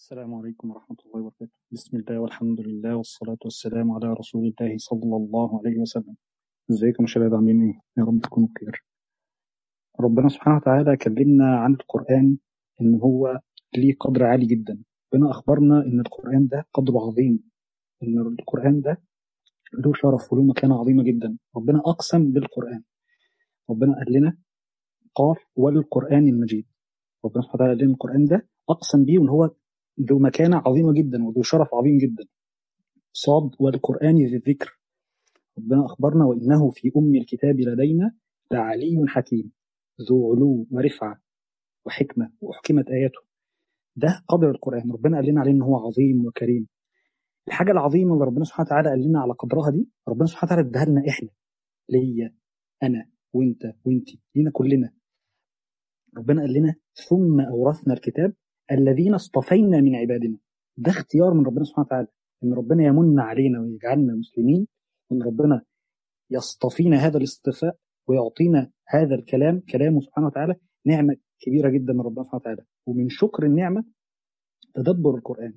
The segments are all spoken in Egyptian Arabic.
السلام عليكم ورحمة الله وبركاته بسم الله والحمد لله والصلاة والسلام على رسول الله صلى الله عليه وسلم ازيكم يا شباب عاملين ايه يا رب تكونوا بخير ربنا سبحانه وتعالى كلمنا عن القرآن ان هو ليه قدر عالي جدا ربنا اخبرنا ان القرآن ده قدره عظيم ان القرآن ده له شرف وله مكانة عظيمة جدا ربنا اقسم بالقرآن ربنا قال لنا قاف والقرآن المجيد ربنا سبحانه وتعالى قال لنا القرآن ده اقسم بيه وان هو ذو مكانة عظيمة جدا وذو شرف عظيم جدا صاد والقرآن ذي الذكر ربنا أخبرنا وإنه في أم الكتاب لدينا لعلي حكيم ذو علو ورفعة وحكمة وحكمت آياته ده قدر القرآن ربنا قال لنا عليه إن هو عظيم وكريم الحاجة العظيمة اللي ربنا سبحانه وتعالى قال لنا على قدرها دي ربنا سبحانه وتعالى اداها لنا إحنا ليا أنا وأنت وأنتي لينا كلنا ربنا قال لنا ثم أورثنا الكتاب الذين اصطفينا من عبادنا ده اختيار من ربنا سبحانه وتعالى ان ربنا يمن علينا ويجعلنا مسلمين وان ربنا يصطفينا هذا الاصطفاء ويعطينا هذا الكلام كلامه سبحانه وتعالى نعمة كبيرة جدا من ربنا سبحانه وتعالى ومن شكر النعمة تدبر القرآن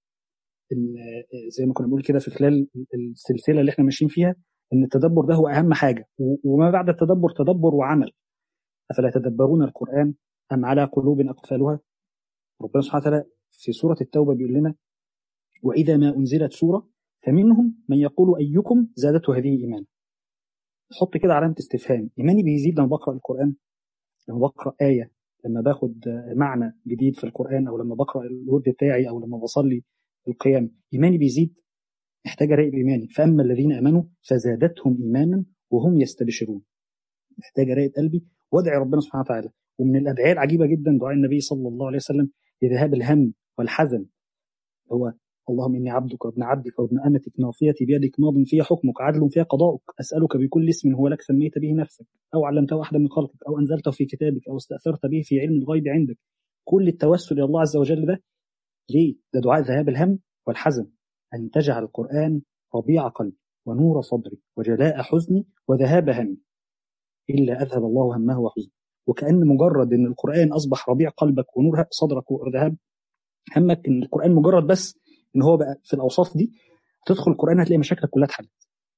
إن زي ما كنا بنقول كده في خلال السلسلة اللي احنا ماشيين فيها ان التدبر ده هو أهم حاجة وما بعد التدبر تدبر وعمل أفلا يتدبرون القرآن أم على قلوب أقفالها ربنا سبحانه وتعالى في سورة التوبة بيقول لنا وإذا ما أنزلت سورة فمنهم من يقول أيكم زادته هذه إيمانا حط كده علامة استفهام إيماني بيزيد لما بقرأ القرآن لما بقرأ آية لما باخد معنى جديد في القرآن أو لما بقرأ الورد بتاعي أو لما بصلي القيام إيماني بيزيد محتاج أراقب إيماني فأما الذين آمنوا فزادتهم إيمانا وهم يستبشرون محتاج أراقب قلبي وادعي ربنا سبحانه وتعالى ومن الأدعية العجيبة جدا دعاء النبي صلى الله عليه وسلم لذهاب الهم والحزن هو اللهم إني عبدك وابن عبدك وابن أمتك ناصيتي بيدك ماض فيها حكمك عدل فيها قضاؤك أسألك بكل اسم هو لك سميت به نفسك أو علمته أحدا من خلقك أو أنزلته في كتابك أو استأثرت به في علم الغيب عندك كل التوسل إلى الله عز وجل ده ليه؟ ده دعاء ذهاب الهم والحزن أن تجعل القرآن ربيع قلبي ونور صدري وجلاء حزني وذهاب همي إلا أذهب الله همه وحزنه وكأن مجرد إن القرآن أصبح ربيع قلبك ونور صدرك وذهاب همك إن القرآن مجرد بس إن هو بقى في الأوصاف دي تدخل القرآن هتلاقي مشاكلك كلها اتحلت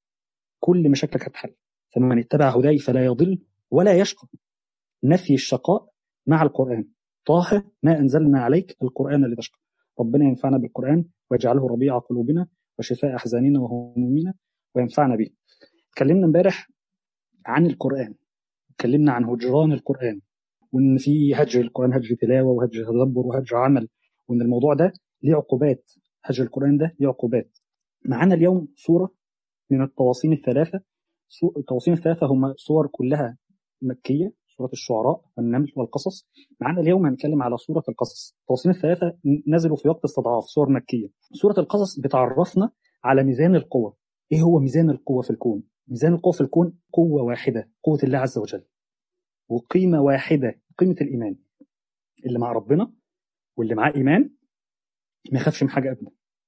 كل مشاكلك هتحل فمن اتبع هداي فلا يضل ولا يشقى نفي الشقاء مع القرآن طه ما أنزلنا عليك القرآن لتشقى ربنا ينفعنا بالقرآن ويجعله ربيع قلوبنا وشفاء أحزاننا وهمومنا وينفعنا به اتكلمنا امبارح عن القرآن اتكلمنا عن هجران القرآن وإن في هجر القرآن هجر تلاوة وهجر تدبر وهجر عمل وإن الموضوع ده ليه عقوبات هجر القرآن ده ليه عقوبات معانا اليوم سورة من الطواصين الثلاثة الطواصين الثلاثة هم سور كلها مكية سورة الشعراء والنمل والقصص معانا اليوم هنتكلم على سورة القصص الطواصين الثلاثة نزلوا في وقت استضعاف سور مكية سورة القصص بتعرفنا على ميزان القوة ايه هو ميزان القوة في الكون ميزان القوة في الكون قوة واحدة قوة الله عز وجل وقيمة واحدة قيمة الإيمان اللي مع ربنا واللي معاه إيمان ما يخافش من حاجة أبدا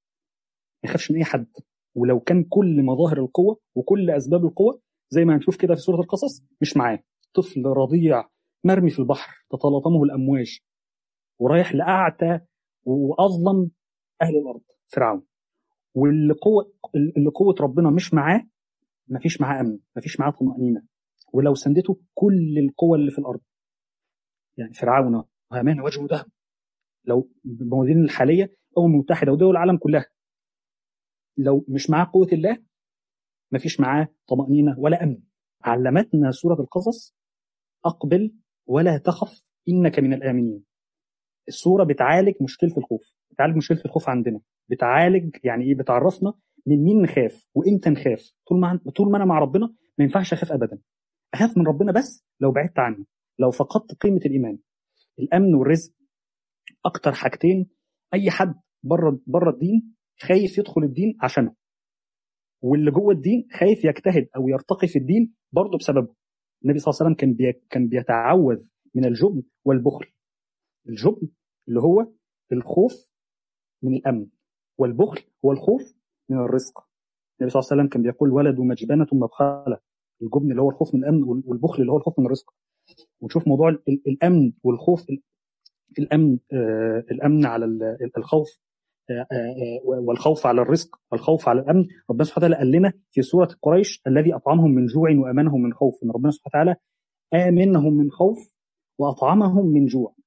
ما يخافش من أي حد ولو كان كل مظاهر القوة وكل أسباب القوة زي ما هنشوف كده في سورة القصص مش معاه طفل رضيع مرمي في البحر تتلاطمه الأمواج ورايح لأعتى وأظلم أهل الأرض فرعون واللي قوة اللي قوة ربنا مش معاه مفيش معاه أمن مفيش معاه طمأنينة ولو سندته كل القوى اللي في الأرض يعني فرعون وهامان وجهه ذهب لو بالموازين الحالية الأمم المتحدة ودول العالم كلها لو مش معاه قوة الله مفيش معاه طمأنينة ولا أمن علمتنا سورة القصص أقبل ولا تخف إنك من الآمنين السورة بتعالج مشكلة الخوف بتعالج مشكلة الخوف عندنا بتعالج يعني إيه بتعرفنا من مين نخاف وإمتى نخاف طول ما طول ما أنا مع ربنا ما ينفعش أخاف أبدا أخاف من ربنا بس لو بعدت عنه لو فقدت قيمة الإيمان الأمن والرزق أكتر حاجتين أي حد بره بره الدين خايف يدخل الدين عشانه واللي جوه الدين خايف يجتهد أو يرتقي في الدين برضه بسببه النبي صلى الله عليه وسلم كان بي... كان بيتعوذ من الجبن والبخل الجبن اللي هو الخوف من الأمن والبخل هو الخوف من الرزق النبي صلى الله عليه وسلم كان بيقول ولد مجبنة مبخلة الجبن اللي هو الخوف من الأمن والبخل اللي هو الخوف من الرزق ونشوف موضوع الأمن والخوف الامن آه، الامن على ال- الخوف آه، آه، والخوف على الرزق والخوف على الامن ربنا سبحانه وتعالى قال لنا في سوره قريش الذي اطعمهم من جوع وامنهم من خوف ان ربنا سبحانه وتعالى امنهم من خوف واطعمهم من جوع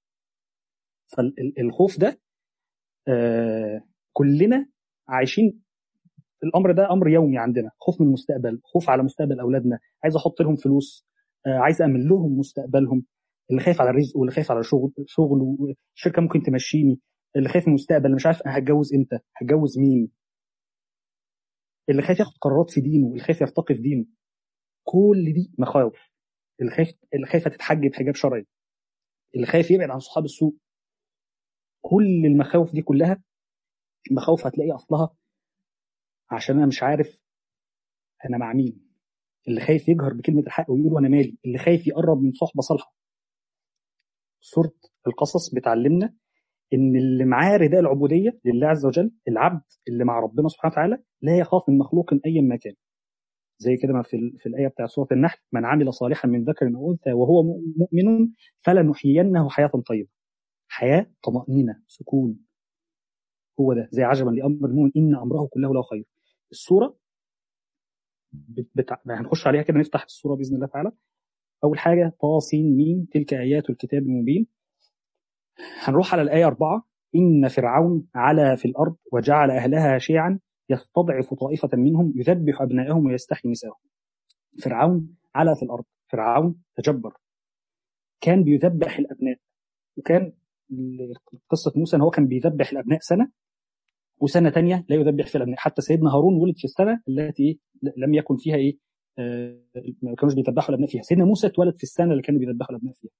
فالخوف ده آه، كلنا عايشين الامر ده امر يومي عندنا خوف من المستقبل خوف على مستقبل اولادنا عايز احط لهم فلوس آه، عايز امن لهم مستقبلهم اللي خايف على رزقه واللي خايف على شغل شغله الشركه ممكن تمشيني اللي خايف من المستقبل اللي مش عارف انا هتجوز امتى هتجوز مين اللي خايف ياخد قرارات في دينه اللي خايف يرتقي في دينه كل دي مخاوف اللي خايف اللي خايفه تتحجب حجاب شرعي اللي خايف يبعد عن صحاب السوء كل المخاوف دي كلها مخاوف هتلاقي اصلها عشان انا مش عارف انا مع مين اللي خايف يجهر بكلمه الحق ويقول انا مالي اللي خايف يقرب من صحبه صالحه سوره القصص بتعلمنا ان اللي معاه رداء العبوديه لله عز وجل العبد اللي مع ربنا سبحانه وتعالى لا يخاف من مخلوق ايا ما كان زي كده ما في, ال- في الايه بتاعت سوره النحل من عمل صالحا من ذكر او انثى وهو مؤمن فلنحيينه حياه طيبه حياه طمانينه سكون هو ده زي عجبا لامر المؤمن ان امره كله له خير السوره بت... بت... هنخش عليها كده نفتح السوره باذن الله تعالى اول حاجه طاسين ميم تلك ايات الكتاب المبين هنروح على الايه أربعة ان فرعون علا في الارض وجعل اهلها شيعا يستضعف طائفه منهم يذبح ابنائهم ويستحيي نساءهم فرعون علا في الارض فرعون تجبر كان بيذبح الابناء وكان قصه موسى ان هو كان بيذبح الابناء سنه وسنه تانية لا يذبح في الابناء حتى سيدنا هارون ولد في السنه التي إيه؟ لم يكن فيها ايه آه، ما كانوش بيذبحوا الابناء فيها سيدنا موسى اتولد في السنه اللي كانوا بيذبحوا الابناء فيها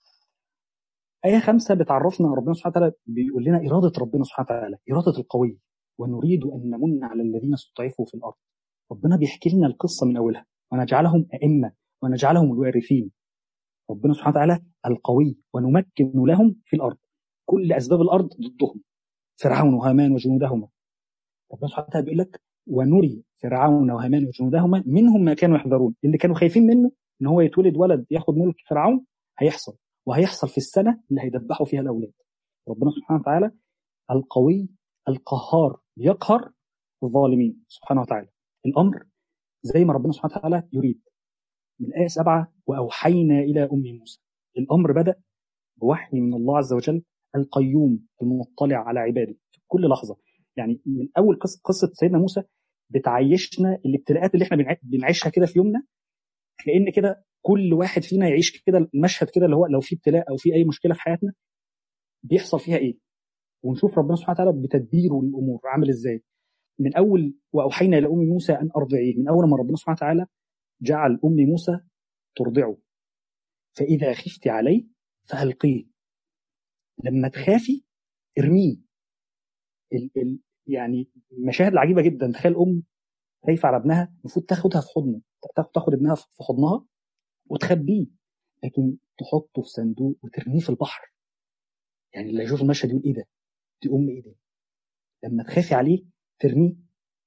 آية خمسة بتعرفنا ربنا سبحانه وتعالى بيقول لنا إرادة ربنا سبحانه وتعالى إرادة القوي ونريد أن نمن على الذين استضعفوا في الأرض ربنا بيحكي لنا القصة من أولها ونجعلهم أئمة ونجعلهم الوارثين ربنا سبحانه وتعالى القوي ونمكن لهم في الأرض كل أسباب الأرض ضدهم فرعون وهامان وجنودهما ربنا سبحانه وتعالى بيقول لك ونري فرعون وهامان وجنودهما منهم ما كانوا يحذرون اللي كانوا خايفين منه ان هو يتولد ولد ياخد ملك فرعون هيحصل وهيحصل في السنه اللي هيذبحوا فيها الاولاد ربنا سبحانه وتعالى القوي القهار يقهر الظالمين سبحانه وتعالى الامر زي ما ربنا سبحانه وتعالى يريد من الايه سبعه واوحينا الى ام موسى الامر بدا بوحي من الله عز وجل القيوم المطلع على عباده في كل لحظه يعني من اول قصه قصه سيدنا موسى بتعيشنا الابتلاءات اللي احنا بنع- بنعيشها كده في يومنا كأن كده كل واحد فينا يعيش كده المشهد كده اللي هو لو في ابتلاء او في اي مشكله في حياتنا بيحصل فيها ايه ونشوف ربنا سبحانه وتعالى بتدبيره للامور عامل ازاي من اول واوحينا الى ام موسى ان ارضعيه من اول ما ربنا سبحانه وتعالى جعل ام موسى ترضعه فاذا خفت عليه فالقيه لما تخافي ارميه ال ال يعني مشاهد العجيبه جدا تخيل ام خايفه على ابنها المفروض تاخدها في حضنه تاخد تاخد ابنها في حضنها وتخبيه لكن تحطه في صندوق وترميه في البحر يعني اللي يشوف المشهد يقول ايه ده دي ام ايه ده لما تخافي عليه ترميه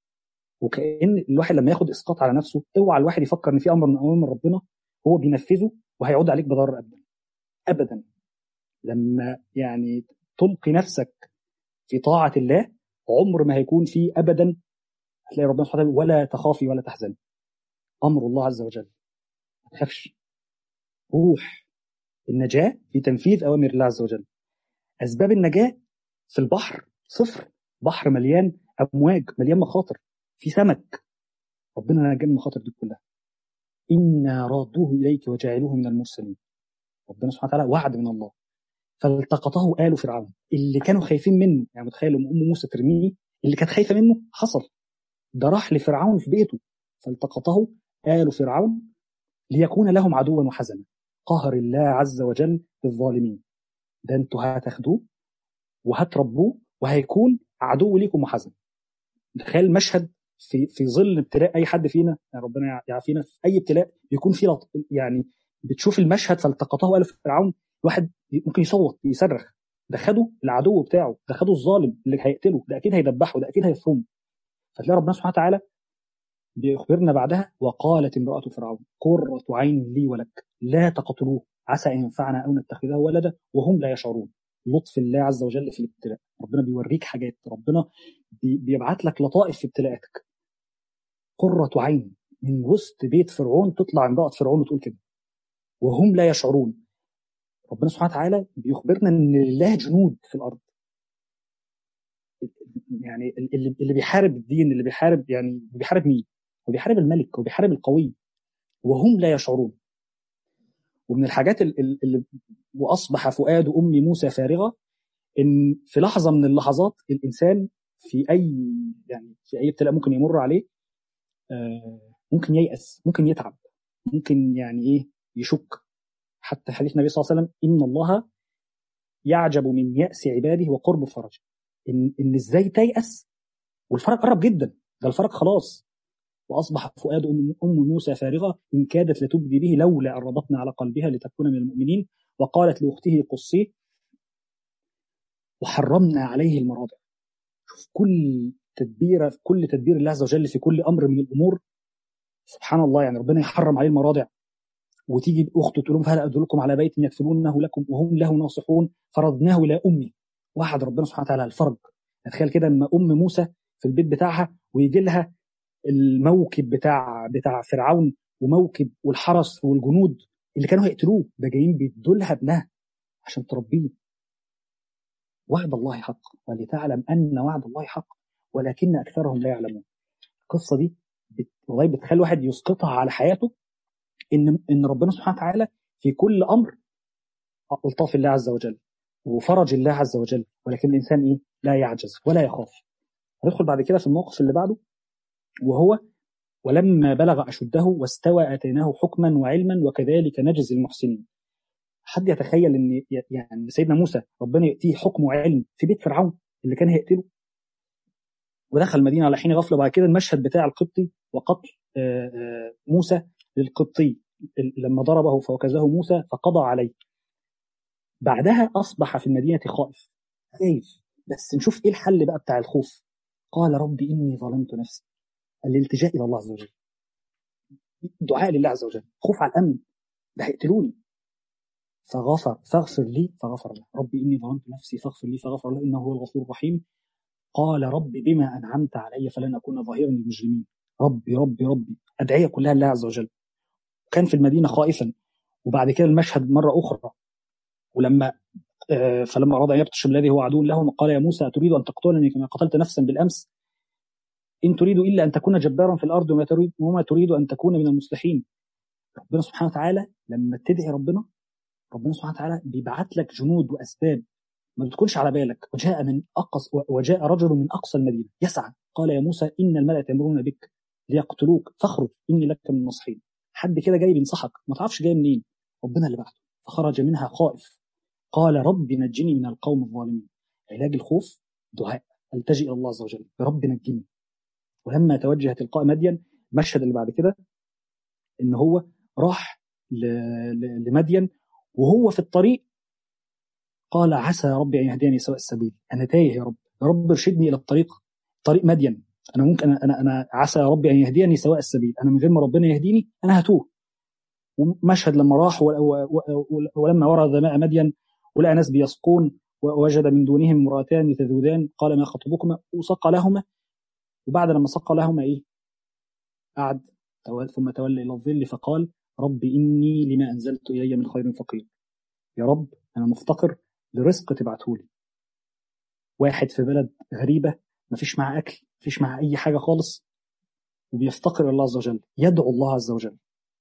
وكأن الواحد لما ياخد اسقاط على نفسه اوعى الواحد يفكر ان في امر من اوامر ربنا هو بينفذه وهيعود عليك بضرر ابدا ابدا لما يعني تلقي نفسك في طاعه الله عمر ما هيكون فيه ابدا هتلاقي ربنا سبحانه وتعالى ولا تخافي ولا تحزني امر الله عز وجل ما تخافش روح النجاه في تنفيذ اوامر الله عز وجل اسباب النجاه في البحر صفر بحر مليان امواج مليان مخاطر في سمك ربنا نجانا من المخاطر دي كلها انا رادوه اليك وجعلوه من المرسلين ربنا سبحانه وتعالى وعد من الله فالتقطه آل فرعون اللي كانوا خايفين منه يعني متخيل ام موسى ترميه اللي كانت خايفه منه حصل ده راح لفرعون في بيته فالتقطه آل فرعون ليكون لهم عدوا وحزنا قهر الله عز وجل للظالمين ده انتوا هتاخدوه وهتربوه وهيكون عدو ليكم وحزن تخيل مشهد في في ظل ابتلاء اي حد فينا يعني ربنا يعافينا في اي ابتلاء بيكون في لط... يعني بتشوف المشهد فالتقطه الف فرعون الواحد ممكن يصوت يصرخ ده خده العدو بتاعه ده خده الظالم اللي هيقتله ده اكيد هيذبحه ده اكيد هيفرمه فتلاقي ربنا سبحانه وتعالى بيخبرنا بعدها وقالت امرأة فرعون قرة عين لي ولك لا تقتلوه عسى أن ينفعنا أو نتخذه ولدا وهم لا يشعرون لطف الله عز وجل في الابتلاء ربنا بيوريك حاجات ربنا بيبعت لك لطائف في ابتلاءاتك قرة عين من وسط بيت فرعون تطلع امرأة فرعون وتقول كده وهم لا يشعرون ربنا سبحانه وتعالى بيخبرنا ان لله جنود في الارض يعني اللي اللي بيحارب الدين اللي بيحارب يعني بيحارب مين؟ هو بيحارب الملك وبيحارب القوي وهم لا يشعرون ومن الحاجات اللي واصبح فؤاد ام موسى فارغه ان في لحظه من اللحظات الانسان في اي يعني في اي ابتلاء ممكن يمر عليه ممكن ييأس ممكن يتعب ممكن يعني ايه يشك حتى حديث النبي صلى الله عليه وسلم ان الله يعجب من يأس عباده وقرب فرج ان ان ازاي تيأس والفرج قرب جدا ده الفرج خلاص واصبح فؤاد ام موسى فارغه ان كادت لتبدي به لولا ان ربطنا على قلبها لتكون من المؤمنين وقالت لاخته قصيه وحرمنا عليه المراضع شوف كل تدبير كل تدبير الله عز وجل في كل امر من الامور سبحان الله يعني ربنا يحرم عليه المراضع وتيجي اخته تقول لهم فهل ادلكم على بيت يكفلونه لكم وهم له ناصحون فردناه الى امي وعد ربنا سبحانه وتعالى الفرج تخيل كده اما ام موسى في البيت بتاعها ويجي لها الموكب بتاع بتاع فرعون وموكب والحرس والجنود اللي كانوا هيقتلوه ده جايين بيدوا لها ابنها عشان تربيه وعد الله حق ولتعلم ان وعد الله حق ولكن اكثرهم لا يعلمون القصه دي بت... والله بتخلي واحد يسقطها على حياته ان ان ربنا سبحانه وتعالى في كل امر الطاف الله عز وجل وفرج الله عز وجل ولكن الانسان ايه لا يعجز ولا يخاف هندخل بعد كده في الموقف اللي بعده وهو ولما بلغ أشده واستوى آتيناه حكما وعلما وكذلك نجزي المحسنين حد يتخيل ان يعني سيدنا موسى ربنا ياتيه حكم وعلم في بيت فرعون اللي كان هيقتله ودخل المدينه على حين غفله بعد كده المشهد بتاع القبطي وقتل موسى للقبطي لما ضربه فوكزه موسى فقضى عليه بعدها اصبح في المدينه خائف خايف بس نشوف ايه الحل بقى بتاع الخوف قال رب اني ظلمت نفسي الالتجاء الى الله عز وجل دعاء لله عز وجل خوف على الامن ده هيقتلوني فغفر فاغفر لي فغفر له ربي اني ظلمت نفسي فاغفر لي فغفر له انه هو الغفور الرحيم قال رب بما انعمت علي فلن اكون ظهيرا للمجرمين ربي ربي ربي ادعيه كلها لله عز وجل كان في المدينه خائفا وبعد كده المشهد مره اخرى ولما فلما اراد ان يبطش بالذي هو عدو لهم قال يا موسى اتريد ان تقتلني كما قتلت نفسا بالامس ان تريد الا ان تكون جبارا في الارض وما تريد وما تريد ان تكون من المصلحين ربنا سبحانه وتعالى لما تدعي ربنا ربنا سبحانه وتعالى بيبعت لك جنود واسباب ما بتكونش على بالك وجاء من أقص وجاء رجل من اقصى المدينه يسعى قال يا موسى ان الملأ يامرون بك ليقتلوك فاخرج اني لك من الناصحين حد كده جاي بينصحك ما تعرفش جاي منين ربنا اللي بعته فخرج منها خائف قال رب نجني من القوم الظالمين علاج الخوف دعاء التجئ الى الله عز وجل يا رب نجني ولما توجه تلقاء مدين المشهد اللي بعد كده ان هو راح لمدين وهو في الطريق قال عسى ربي ان يهديني سواء السبيل انا تايه يا رب يا رب ارشدني الى الطريق طريق مدين انا ممكن انا انا عسى ربي ان يهديني سواء السبيل انا من غير ما ربنا يهديني انا هتوه ومشهد لما راح ولما ورد ماء مدين ولقى ناس بيسقون ووجد من دونهم امراتان تذودان قال ما خطبكما وسقى لهما وبعد لما سقى لهما ايه قعد ثم تولى الى الظل فقال رب اني لما انزلت الي من خير فقير يا رب انا مفتقر لرزق تبعته لي واحد في بلد غريبه ما فيش معاه اكل ما فيش معاه اي حاجه خالص وبيفتقر الله عز وجل يدعو الله عز وجل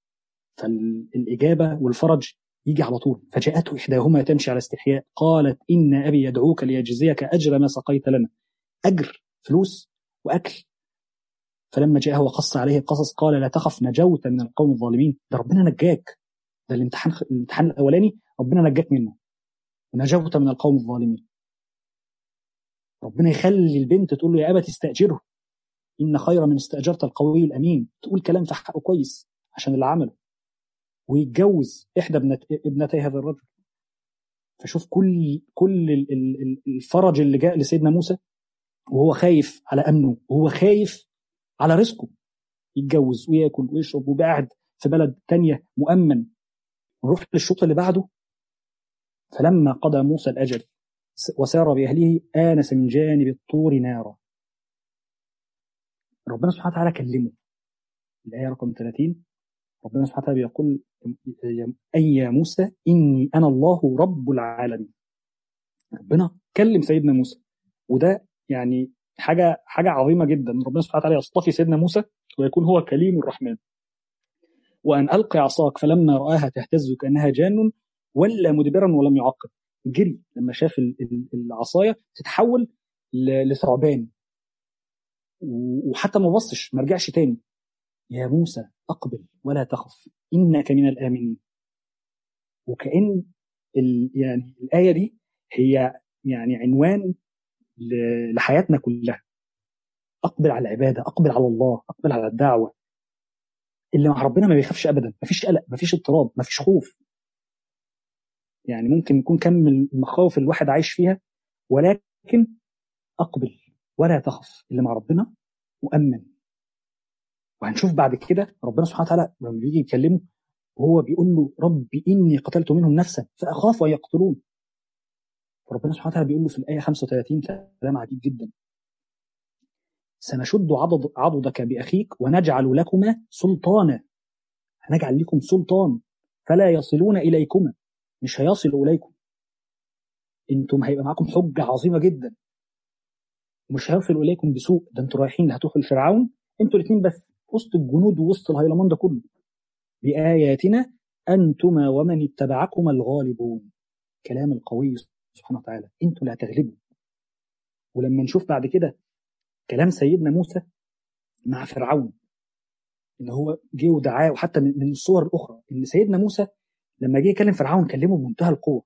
فالاجابه والفرج يجي على طول فجاءته إحداهما تمشي على استحياء قالت إن أبي يدعوك ليجزيك أجر ما سقيت لنا أجر فلوس وأكل فلما جاءه وقص عليه القصص قال لا تخف نجوت من القوم الظالمين ده ربنا نجاك ده الامتحان الامتحان الأولاني ربنا نجاك منه ونجوت من القوم الظالمين ربنا يخلي البنت تقول له يا أبت استأجره إن خير من استأجرت القوي الأمين تقول كلام في حقه كويس عشان اللي عمله ويتجوز احدى ابنت ابنتي هذا الرجل فشوف كل كل الفرج اللي جاء لسيدنا موسى وهو خايف على امنه وهو خايف على رزقه يتجوز وياكل ويشرب ويبقى قاعد في بلد تانية مؤمن نروح للشوط اللي بعده فلما قضى موسى الاجل وسار بأهله آنس من جانب الطور نارا ربنا سبحانه وتعالى كلمه الآية رقم 30 ربنا سبحانه وتعالى بيقول أي يا موسى إني أنا الله رب العالمين ربنا كلم سيدنا موسى وده يعني حاجة حاجة عظيمة جدا ربنا سبحانه وتعالى يصطفي سيدنا موسى ويكون هو كليم الرحمن وأن ألقي عصاك فلما رآها تهتز كأنها جان ولا مدبرا ولم يعقب جري لما شاف العصاية تتحول لثعبان وحتى ما بصش ما رجعش تاني يا موسى أقبل ولا تخف إنك من الآمنين وكأن ال يعني الآية دي هي يعني عنوان لحياتنا كلها أقبل على العبادة أقبل على الله أقبل على الدعوة اللي مع ربنا ما بيخافش أبدا ما فيش قلق ما فيش اضطراب ما فيش خوف يعني ممكن يكون كم المخاوف الواحد عايش فيها ولكن أقبل ولا تخف اللي مع ربنا مؤمن وهنشوف بعد كده ربنا سبحانه وتعالى لما بيجي يكلمه وهو بيقول له ربي إني قتلت منهم نفسا فأخاف أن يقتلون فربنا سبحانه وتعالى بيقول له في الآية 35 كلام عجيب جدا سنشد عضد عضدك بأخيك ونجعل لكما سلطانا هنجعل لكم سلطان فلا يصلون إليكما مش هيصلوا إليكم انتم هيبقى معاكم حجة عظيمة جدا مش هيصلوا إليكم بسوء ده انتوا رايحين هتروحوا لفرعون انتوا الاثنين بس وسط الجنود ووسط الهيلمان ده كله بآياتنا أنتما ومن اتبعكما الغالبون كلام القوي سبحانه وتعالى انتوا اللي هتغلبوا ولما نشوف بعد كده كلام سيدنا موسى مع فرعون ان هو جه ودعاه وحتى من الصور الاخرى ان سيدنا موسى لما جه يكلم فرعون كلمه بمنتهى القوه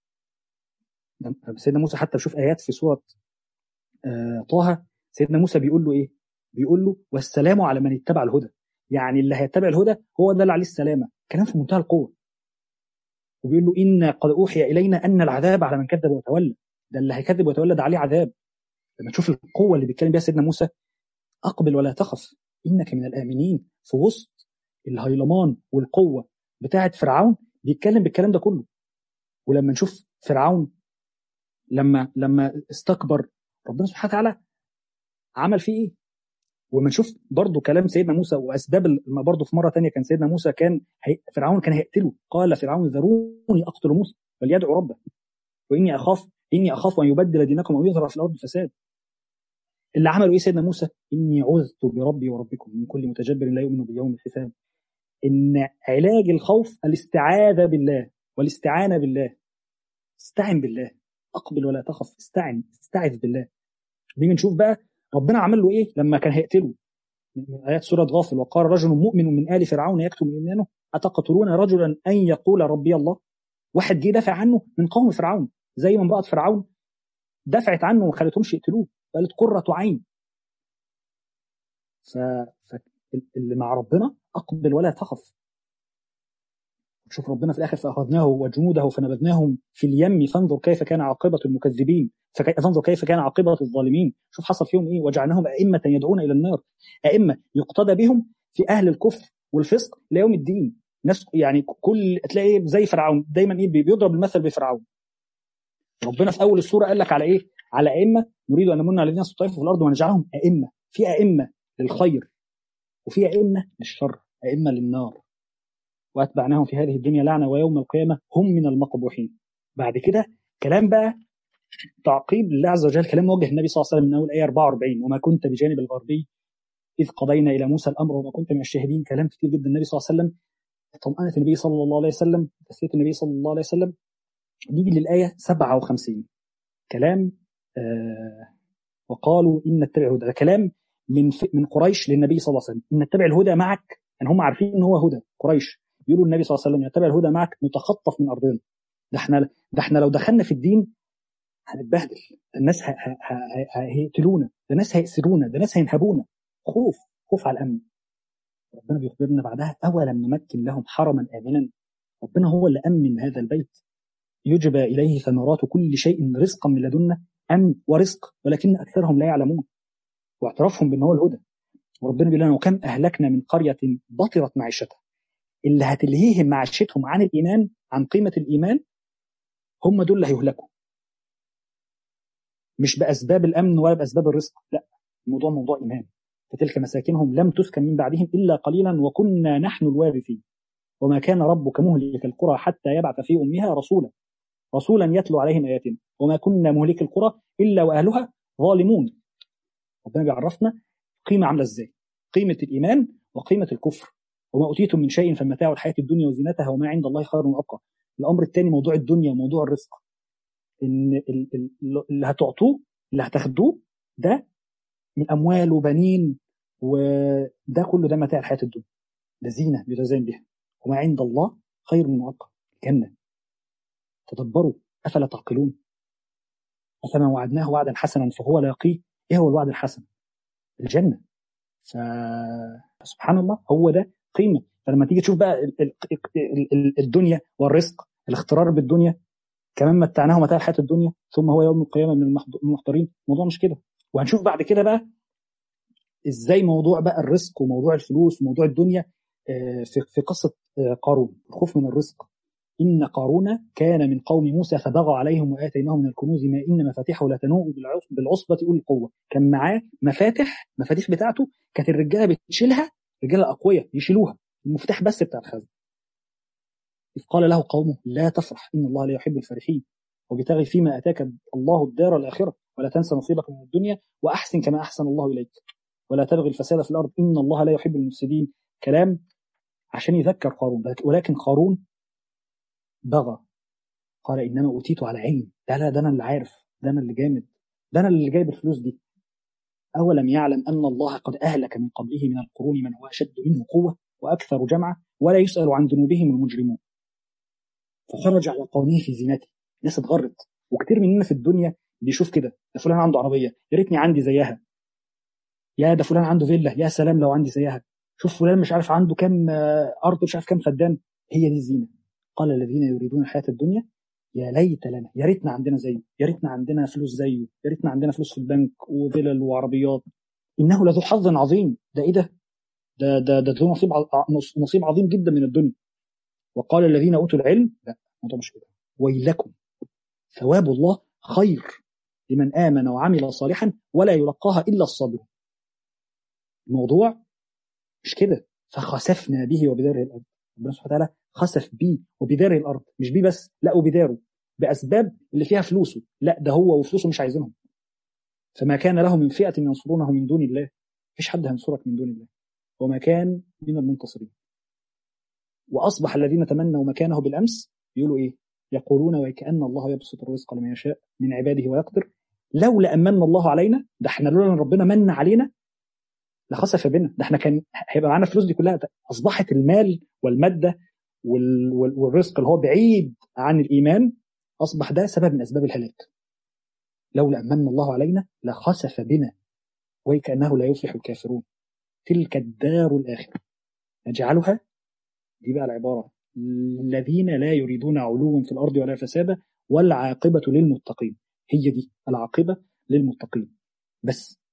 سيدنا موسى حتى بشوف ايات في سوره آه طه سيدنا موسى بيقول له ايه بيقول له والسلام على من اتبع الهدى يعني اللي هيتبع الهدى هو ده اللي عليه السلامه كلام في منتهى القوه وبيقول له إن قد أوحي إلينا أن العذاب على من كذب وتولى ده اللي هيكذب ويتولى ده عليه عذاب لما تشوف القوة اللي بيتكلم بيها سيدنا موسى أقبل ولا تخف إنك من الآمنين في وسط الهيلمان والقوة بتاعة فرعون بيتكلم بالكلام ده كله ولما نشوف فرعون لما لما استكبر ربنا سبحانه وتعالى عمل فيه ايه وما نشوف برضه كلام سيدنا موسى واسباب برضه في مره تانية كان سيدنا موسى كان هي فرعون كان هيقتله قال فرعون ذروني اقتل موسى فليدعو ربه واني اخاف اني اخاف ان يبدل دينكم او يظهر في الارض فساد اللي عمله ايه سيدنا موسى اني عذت بربي وربكم من كل متجبر لا يؤمن بيوم الحساب ان علاج الخوف الاستعاذه بالله والاستعانه بالله استعن بالله اقبل ولا تخف استعن استعذ بالله نيجي نشوف بقى ربنا عمل له ايه لما كان هيقتله من ايات سوره غافل وقال رجل مؤمن من ال فرعون يكتم ايمانه اتقتلون رجلا ان يقول ربي الله واحد جه دافع عنه من قوم فرعون زي ما امراه فرعون دفعت عنه وما خلتهمش يقتلوه قالت قرة عين ف... فاللي مع ربنا اقبل ولا تخف شوف ربنا في الاخر فاخذناه وجنوده فنبذناهم في اليم فانظر كيف كان عاقبه المكذبين فانظر كيف كان عاقبه الظالمين شوف حصل فيهم ايه وجعلناهم ائمه يدعون الى النار ائمه يقتدى بهم في اهل الكفر والفسق ليوم الدين ناس يعني كل تلاقي زي فرعون دايما ايه بيضرب المثل بفرعون ربنا في اول السوره قال لك على ايه على ائمه نريد ان نمن على الذين استضعفوا في الارض ونجعلهم ائمه في ائمه للخير وفي ائمه للشر ائمه للنار واتبعناهم في هذه الدنيا لعنه ويوم القيامه هم من المقبوحين بعد كده كلام بقى تعقيب لله عز وجل كلام موجه النبي صلى الله عليه وسلم من اول ايه 44 وما كنت بجانب الغربي اذ قضينا الى موسى الامر وما كنت من الشاهدين كلام كتير جدا النبي صلى الله عليه وسلم طمأنة النبي صلى الله عليه وسلم تسلية النبي صلى الله عليه وسلم نيجي للآية 57 كلام آه وقالوا إن نتبع الهدى ده كلام من من قريش للنبي صلى الله عليه وسلم إن نتبع الهدى معك يعني هم عارفين إن هو هدى قريش يقولوا النبي صلى الله عليه وسلم يتبع الهدى معك نتخطف من أرضنا ده احنا ده احنا لو دخلنا في الدين هنتبهدل الناس هيقتلونا ده الناس هيأسرونا ده الناس هينهبونا خوف خوف على الأمن ربنا بيخبرنا بعدها أولم نمكن لهم حرما آمنا ربنا هو اللي أمن هذا البيت يجبى إليه ثمرات كل شيء رزقا من لدنا أمن ورزق ولكن أكثرهم لا يعلمون واعترافهم بأنه هو الهدى وربنا بيقول لنا وكم أهلكنا من قرية بطرت معيشتها اللي هتلهيهم معيشتهم عن الإيمان عن قيمة الإيمان هم دول اللي هيهلكوا مش باسباب الامن ولا باسباب الرزق لا الموضوع موضوع ايمان فتلك مساكنهم لم تسكن من بعدهم الا قليلا وكنا نحن الوارثين وما كان ربك مهلك القرى حتى يبعث في امها رسولا رسولا يتلو عليهم اياتنا وما كنا مهلك القرى الا واهلها ظالمون ربنا بيعرفنا قيمه عامله ازاي قيمه الايمان وقيمه الكفر وما اوتيتم من شيء فمتاع الحياه الدنيا وزينتها وما عند الله خير وابقى الامر الثاني موضوع الدنيا وموضوع الرزق ان اللي هتعطوه اللي هتاخدوه ده من اموال وبنين وده كله ده متاع الحياه الدنيا ده زينه يتزين بها وما عند الله خير من وابقى الجنه تدبروا افلا تعقلون أفما وعدناه وعدا حسنا فهو لاقيه إيه هو الوعد الحسن؟ الجنة فسبحان الله هو ده قيمة فلما تيجي تشوف بقى الدنيا والرزق الاخترار بالدنيا كمان متعناه متاع الحياة الدنيا ثم هو يوم القيامة من المحضرين الموضوع مش كده وهنشوف بعد كده بقى ازاي موضوع بقى الرزق وموضوع الفلوس وموضوع الدنيا في قصة قارون الخوف من الرزق إن قارون كان من قوم موسى فبغى عليهم وآتيناه من الكنوز ما إن مفاتيحه لا تنوء بالعصبة أولي القوة كان معاه مفاتح مفاتيح بتاعته كانت الرجالة بتشيلها رجالة أقوياء يشيلوها المفتاح بس بتاع الخزن إذ قال له قومه لا تفرح إن الله لا يحب الفرحين وبتغي فيما أتاك الله الدار الآخرة ولا تنسى نصيبك من الدنيا وأحسن كما أحسن الله إليك ولا تبغي الفساد في الأرض إن الله لا يحب المفسدين كلام عشان يذكر قارون ولكن قارون بغى قال انما اوتيت على علم لا لا ده انا اللي عارف ده انا اللي جامد ده انا اللي جايب الفلوس دي اولم يعلم ان الله قد اهلك من قبله من القرون من هو اشد منه قوه واكثر جمعا ولا يسال عن ذنوبهم المجرمون فخرج على قومه في زينته الناس اتغرت وكتير مننا في الدنيا بيشوف كده ده فلان عنده عربيه يا ريتني عندي زيها يا ده فلان عنده فيلا يا سلام لو عندي زيها شوف فلان مش عارف عنده كام ارض مش عارف كام فدان هي دي الزينه قال الذين يريدون الحياه الدنيا يا ليت لنا يا ريتنا عندنا زيه يا ريتنا عندنا فلوس زيه يا ريتنا عندنا فلوس في البنك وفلل وعربيات انه لذو حظ عظيم ده ايه ده ده ده ده ذو نصيب نصيب عظيم جدا من الدنيا وقال الذين اوتوا العلم لا الموضوع مش كده ويلكم ثواب الله خير لمن امن وعمل صالحا ولا يلقاها الا الصابرون الموضوع مش كده فخسفنا به وبداره الارض ربنا سبحانه وتعالى خسف بيه وبداره الارض مش بيه بس لا وبداره باسباب اللي فيها فلوسه لا ده هو وفلوسه مش عايزينهم فما كان له من فئه ينصرونه من دون الله مفيش حد هينصرك من دون الله وما كان من المنتصرين واصبح الذين تمنوا مكانه بالامس يقولوا ايه يقولون وكأن الله يبسط الرزق لمن يشاء من عباده ويقدر لولا أمن الله علينا ده احنا لولا ان ربنا من علينا لخسف بنا ده احنا كان هيبقى معانا الفلوس دي كلها اصبحت المال والماده وال... والرزق اللي هو بعيد عن الايمان اصبح ده سبب من اسباب الهلاك لولا امن الله علينا لخسف بنا وكانه لا يفلح الكافرون تلك الدار الاخره نجعلها دي بقى العباره الذين لا يريدون علوا في الارض ولا فسادا والعاقبه للمتقين هي دي العاقبه للمتقين بس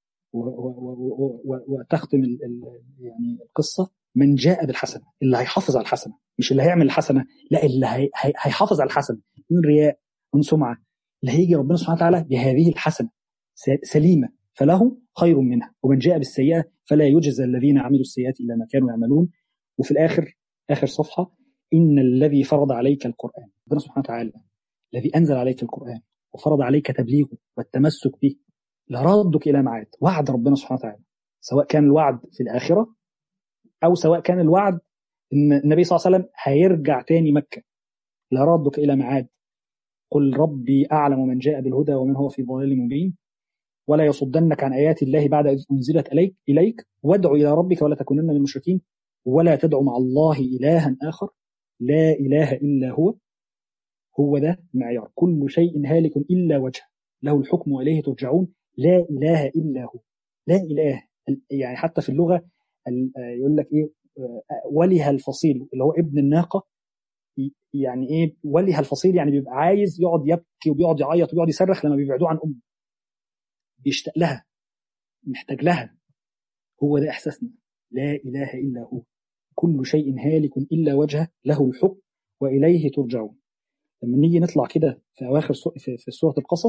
وتختم يعني القصه من جاء بالحسنه اللي هيحافظ على الحسنه مش اللي هيعمل الحسنه لا اللي هي هيحافظ على الحسنه من رياء من سمعه اللي هيجي ربنا سبحانه وتعالى بهذه الحسنه سليمه فله خير منها ومن جاء بالسيئه فلا يجزى الذين عملوا السيئات الا ما كانوا يعملون وفي الاخر اخر صفحه ان الذي فرض عليك القران ربنا سبحانه وتعالى الذي انزل عليك القران وفرض عليك تبليغه والتمسك به لردك الى معاد وعد ربنا سبحانه وتعالى سواء كان الوعد في الاخره او سواء كان الوعد ان النبي صلى الله عليه وسلم هيرجع تاني مكه لردك الى معاد قل ربي اعلم من جاء بالهدى ومن هو في ضلال مبين ولا يصدنك عن ايات الله بعد اذ انزلت اليك اليك وادع الى ربك ولا تكونن من المشركين ولا تدع مع الله الها اخر لا اله الا هو هو ده المعيار كل شيء هالك الا وجهه له الحكم واليه ترجعون لا اله الا هو لا اله يعني حتى في اللغه يقول لك ايه وله الفصيل اللي هو ابن الناقه يعني ايه وله الفصيل يعني بيبقى عايز يقعد يبكي وبيقعد يعيط وبيقعد يصرخ لما بيبعدوه عن امه بيشتاق لها محتاج لها هو ده احساسنا لا اله الا هو كل شيء هالك الا وجهه له الحكم واليه ترجعون لما نيجي نطلع كده في اواخر في سوره القصص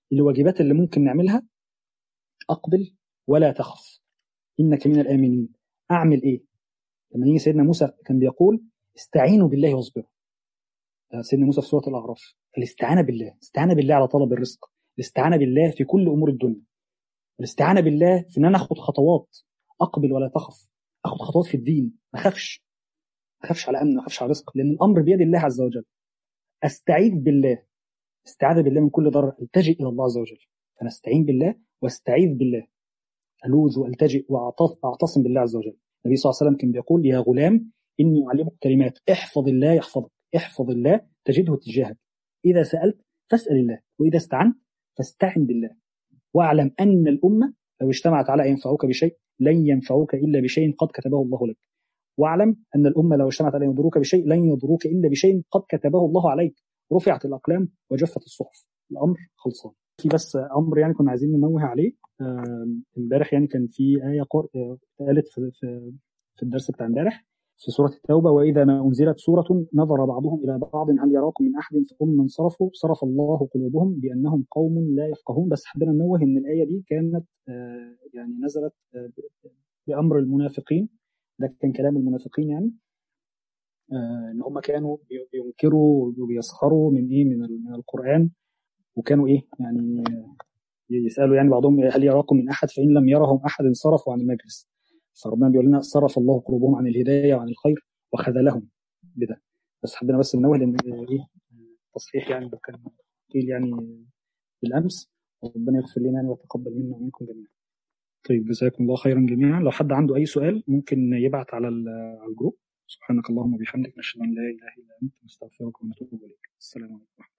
الواجبات اللي ممكن نعملها اقبل ولا تخف انك من الامنين اعمل ايه لما يجي سيدنا موسى كان بيقول استعينوا بالله واصبروا سيدنا موسى في سوره الاعراف الاستعانه بالله الاستعانه بالله على طلب الرزق الاستعانه بالله في كل امور الدنيا الاستعانه بالله في ان انا اخد خطوات اقبل ولا تخف اخد خطوات في الدين ما اخافش ما اخافش على امن ما اخافش على رزق لان الامر بيد الله عز وجل استعيذ بالله استعاذ بالله من كل ضرر التجئ الى الله عز وجل فانا استعين بالله واستعيذ بالله الوذ والتجئ واعتصم بالله عز وجل النبي صلى الله عليه وسلم كان بيقول يا غلام اني اعلمك كلمات احفظ الله يحفظك احفظ الله تجده تجاهك اذا سالت فاسال الله واذا استعنت فاستعن بالله واعلم ان الامه لو اجتمعت على ان ينفعوك بشيء لن ينفعوك الا بشيء قد كتبه الله لك واعلم ان الامه لو اجتمعت على ان يضروك بشيء لن يضروك الا بشيء قد كتبه الله عليك رفعت الاقلام وجفت الصحف الامر خلصان في بس امر يعني كنا عايزين ننوه عليه امبارح يعني كان في ايه قالت في, في, في الدرس بتاع امبارح في سورة التوبة وإذا ما أنزلت سورة نظر بعضهم إلى بعض هل يراكم من أحد ثم انصرفوا صرف الله قلوبهم بأنهم قوم لا يفقهون بس حبينا ننوه إن الآية دي كانت يعني نزلت بأمر المنافقين ده كان كلام المنافقين يعني ان هم كانوا بينكروا وبيسخروا من ايه من من القران وكانوا ايه يعني يسالوا يعني بعضهم هل يراكم من احد فان لم يرهم احد انصرفوا عن المجلس فربنا بيقول لنا صرف الله قلوبهم عن الهدايه وعن الخير وخذلهم بده بس حبينا بس ننوه لان ايه تصحيح يعني كان قيل يعني بالامس ربنا يغفر لنا يعني ويتقبل منا ومنكم جميعا. طيب جزاكم الله خيرا جميعا لو حد عنده اي سؤال ممكن يبعت على على الجروب سبحانك اللهم وبحمدك نشهد ان لا اله الا انت نستغفرك ونتوب اليك السلام عليكم